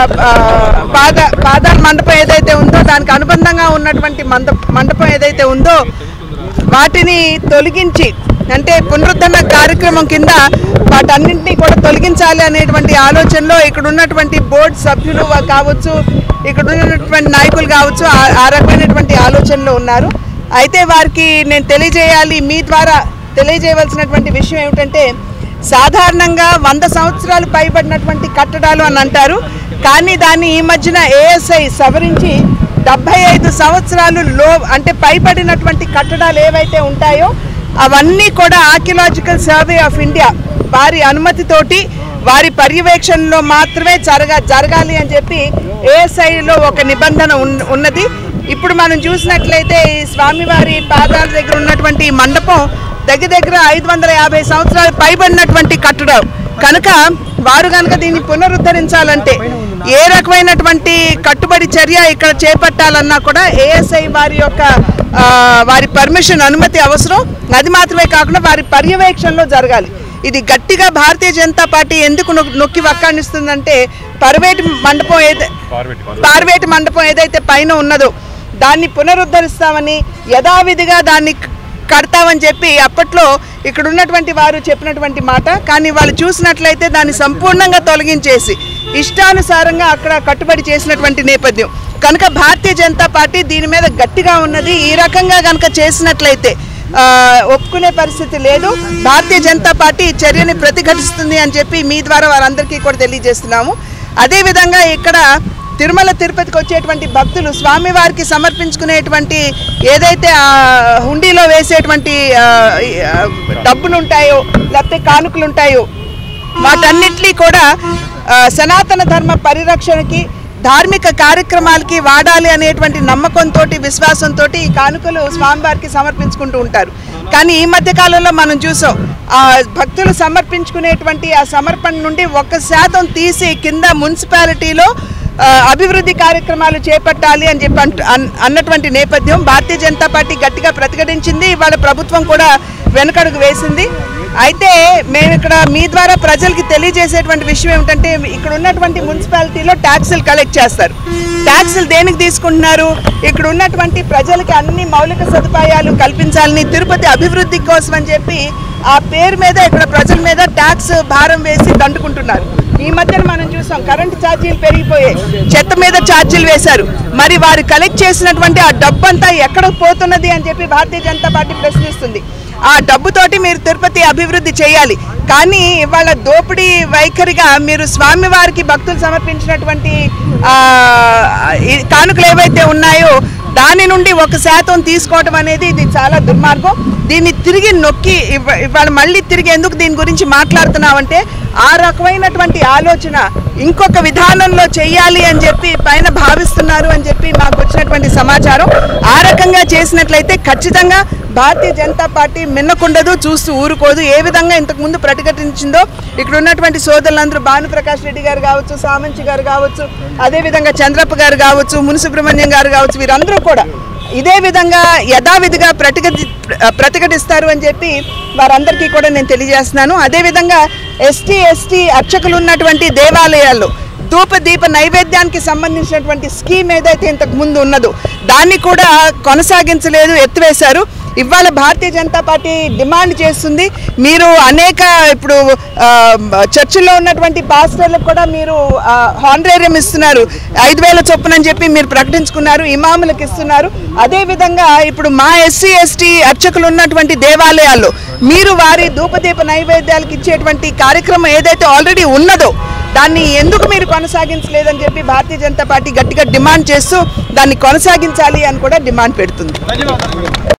ఆ, పాద పాదాల మండపం ఏదైతే ఉందో దానికి అనుబంధంగా ఉన్నటువంటి మంద మండపం ఏదైతే ఉందో వాటిని తొలగించి అంటే పునరుద్ధరణ కార్యక్రమం కింద వాటన్నింటినీ కూడా తొలగించాలి అనేటువంటి ఆలోచనలో ఇక్కడ ఉన్నటువంటి బోర్డు సభ్యులు వా- కావచ్చు ఇక్కడ ఉన్నటువంటి నాయకులు కావచ్చు ఆ- ఆ రకమైనటువంటి ఆలోచనలో ఉన్నారు అయితే వారికి నేను తెలియజేయాలి మీ ద్వారా తెలియజేయవలసినటువంటి విషయం ఏమిటంటే సాధారణంగా వంద సంవత్సరాలు పైబడినటువంటి కట్టడాలు అని అంటారు కానీ దాన్ని ఈ మధ్యన ఏఎస్ఐ సవరించి డెబ్బై ఐదు సంవత్సరాలు లో అంటే పైబడినటువంటి కట్టడాలు ఏవైతే ఉంటాయో అవన్నీ కూడా ఆర్కియలాజికల్ సర్వే ఆఫ్ ఇండియా వారి అనుమతితోటి వారి పర్యవేక్షణలో మాత్రమే జరగా జరగాలి అని చెప్పి ఏఎస్ఐలో ఒక నిబంధన ఉన్- ఉన్నది ఇప్పుడు మనం చూసినట్లయితే ఈ స్వామివారి పాదాల దగ్గర ఉన్నటువంటి ఈ మండపం దగ్గర దగ్గర ఐదు వందల యాభై సంవత్సరాలు పైబడినటువంటి కట్టడం కనుక వారు కనుక దీన్ని పునరుద్ధరించాలంటే ఏ రకమైనటువంటి కట్టుబడి చర్య ఇక్కడ చేపట్టాలన్నా కూడా ఏఎస్ఐ వారి యొక్క ఆ, వారి పర్మిషన్ అనుమతి అవసరం అది మాత్రమే కాకుండా వారి పర్యవేక్షణలో జరగాలి ఇది గట్టిగా భారతీయ జనతా పార్టీ ఎందుకు నొక్- నొక్కి వక్కాణిస్తుందంటే పర్వేటి మండపం ఏదైతే పార్వేటి మండపం ఏదైతే పైన ఉన్నదో దాన్ని పునరుద్ధరిస్తామని యథావిధిగా దాన్ని క- కడతామని చెప్పి అప్పట్లో ఇక్కడ ఉన్నటువంటి వారు చెప్పినటువంటి మాట కానీ వాళ్ళు చూసినట్లయితే దాన్ని సంపూర్ణంగా తొలగించేసి ఇష్టానుసారంగా అక్కడ కట్టుబడి చేసినటువంటి నేపథ్యం కనుక భారతీయ జనతా పార్టీ దీని మీద గట్టిగా ఉన్నది ఈ రకంగా కనుక చేసినట్లయితే ఆ, ఒప్పుకునే పరిస్థితి లేదు భారతీయ జనతా పార్టీ ఈ చర్యని ప్రతిఘటిస్తుంది అని చెప్పి మీ ద్వారా వారందరికీ కూడా తెలియజేస్తున్నాము అదేవిధంగా ఇక్కడ తిరుమల తిరుపతికి వచ్చేటువంటి భక్తులు స్వామివారికి సమర్పించుకునేటువంటి ఏదైతే ఆ హుండీలో వేసేటువంటి ఆ, ఈ, ఆ, డబ్బులు ఉంటాయో లేకపోతే కానుకలు ఉంటాయో వాటన్నిటినీ కూడా ఆ, సనాతన ధర్మ పరిరక్షణకి ధార్మిక కార్యక్రమాలకి వాడాలి అనేటువంటి నమ్మకంతో విశ్వాసంతో ఈ కానుకలు స్వామివారికి సమర్పించుకుంటూ ఉంటారు కానీ ఈ మధ్య కాలంలో మనం చూసాం ఆ భక్తులు సమర్పించుకునేటువంటి ఆ సమర్పణ నుండి ఒక శాతం తీసి కింద మున్సిపాలిటీలో ఆ, అభివృద్ధి కార్యక్రమాలు చేపట్టాలి అని చెప్పి అంటు- అన్- అన్నటువంటి నేపథ్యం భారతీయ జనతా పార్టీ గట్టిగా ప్రతిఘటించింది ఇవాళ ప్రభుత్వం కూడా వెనకడుగు వేసింది అయితే మేము ఇక్కడ మీ ద్వారా ప్రజలకి తెలియజేసేటువంటి విషయం ఏమిటంటే ఇక్కడ ఉన్నటువంటి మున్సిపాలిటీలో ట్యాక్సులు కలెక్ట్ చేస్తారు ట్యాక్సులు దేనికి తీసుకుంటున్నారు ఇక్కడ ఉన్నటువంటి ప్రజలకి అన్ని మౌలిక సదుపాయాలు కల్పించాలని తిరుపతి అభివృద్ధి కోసం అని చెప్పి ఆ పేరు మీద ఇక్కడ ప్రజల మీద ట్యాక్స్ భారం వేసి దండుకుంటున్నారు ఈ మధ్యన మనం చూసాం కరెంటు ఛార్జీలు పెరిగిపోయాయి చెత్త మీద ఛార్జీలు వేశారు మరి వారు కలెక్ట్ చేసినటువంటి ఆ డబ్బు అంతా ఎక్కడ పోతున్నది అని చెప్పి భారతీయ జనతా పార్టీ ప్రశ్నిస్తుంది ఆ డబ్బుతోటి మీరు తిరుపతి అభివృద్ధి చేయాలి కానీ ఇవాళ దోపిడీ వైఖరిగా మీరు స్వామివారికి భక్తులు సమర్పించినటువంటి ఆ, ఈ కానుకలు ఏవైతే ఉన్నాయో దాని నుండి ఒక శాతం తీసుకోవడం అనేది ఇది చాలా దుర్మార్గం దీన్ని తిరిగి నొక్కి ఇవ్వ- ఇవాళ మళ్ళీ తిరిగి ఎందుకు దీని గురించి మాట్లాడుతున్నామంటే ఆ రకమైనటువంటి ఆలోచన ఇంకొక విధానంలో చెయ్యాలి అని చెప్పి పైన భావిస్తున్నారు అని చెప్పి మాకు వచ్చినటువంటి సమాచారం ఆ రకంగా చేసినట్లయితే ఖచ్చితంగా భారతీయ జనతా పార్టీ మిన్నకుండదు చూస్తూ ఊరుకోదు ఏ విధంగా ఇంతకుముందు ప్రతిఘటించిందో ఇక్కడ ఉన్నటువంటి సోదరులందరూ భానుప్రకాష్ రెడ్డి గారు కావచ్చు సామంచి గారు కావచ్చు అదేవిధంగా చంద్రప్ప గారు కావచ్చు మునిసుబ్రహ్మణ్యం గారు కావచ్చు వీరందరూ కూడా ఇదే విధంగా యథావిధిగా ప్రతిఘటి ప్రతిఘటిస్తారు అని చెప్పి వారందరికీ కూడా నేను తెలియజేస్తున్నాను అదేవిధంగా ఎస్టీ ఎస్టీ అర్చకులు ఉన్నటువంటి దేవాలయాల్లో ధూప దీప నైవేద్యానికి సంబంధించినటువంటి స్కీమ్ ఏదైతే ఇంతకు ముందు ఉన్నదో దాన్ని కూడా కొనసాగించలేదు ఎత్తివేశారు ఇవాళ భారతీయ జనతా పార్టీ డిమాండ్ చేస్తుంది మీరు అనేక ఇప్పుడు ఆ, చర్చిల్లో ఉన్నటువంటి పాస్టర్లకు కూడా మీరు హానరేరియం ఇస్తున్నారు ఐదు వేల చొప్పున అని చెప్పి మీరు ప్రకటించుకున్నారు ఇమాములకు ఇస్తున్నారు అదేవిధంగా ఇప్పుడు మా ఎస్సీ ఎస్టీ అర్చకులు ఉన్నటువంటి దేవాలయాల్లో మీరు వారి ధూపదీప నైవేద్యాలకు ఇచ్చేటువంటి కార్యక్రమం ఏదైతే ఆల్రెడీ ఉన్నదో దాన్ని ఎందుకు మీరు కొనసాగించలేదని చెప్పి భారతీయ జనతా పార్టీ గట్టిగా డిమాండ్ చేస్తూ దాన్ని కొనసాగించాలి అని కూడా డిమాండ్ పెడుతుంది